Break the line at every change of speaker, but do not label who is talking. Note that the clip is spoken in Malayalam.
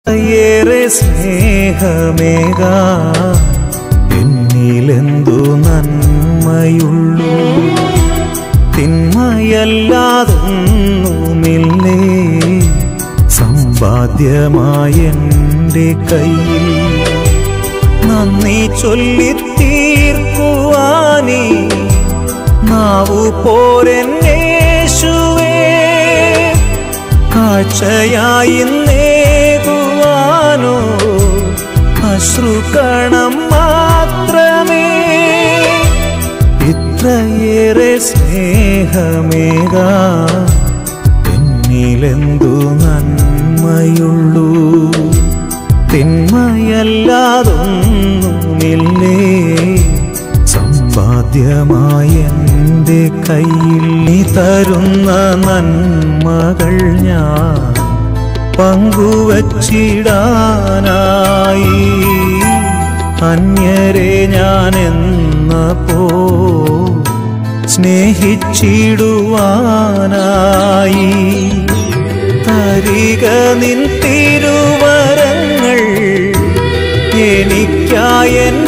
ഏറെ സ്നേഹമേക എന്നിലെന്തു നന്മയുള്ളൂ തിന്മയല്ലാതൊന്നുമില്ലേ സമ്പാദ്യമായ എൻ്റെ കയ്യിൽ നന്ദി ചൊല്ലി തീർക്കുവാനീ നാവു പോരെന്നേശുവേ കാഴ്ചയായി നേകുവാനോ അശ്രുകണം മാത്രമേ ഇത്രയേറെ സ്നേഹമേക എന്നിലെന്തു നന്മയുള്ളൂ തിന്മയല്ലാതൊന്നുമില്ലേ സമ്പാദ്യമായ എൻ്റെ കയ്യിൽ നീ തരുന്ന നന്മകൾ ഞാൻ പങ്കുവച്ചിടാനായി അന്യരെ ഞാൻ എന്ന പോ സ്നേഹിച്ചിടുവാനായി തരിക നിൻ തിരുവരങ്ങൾ എനിക്കായെൻ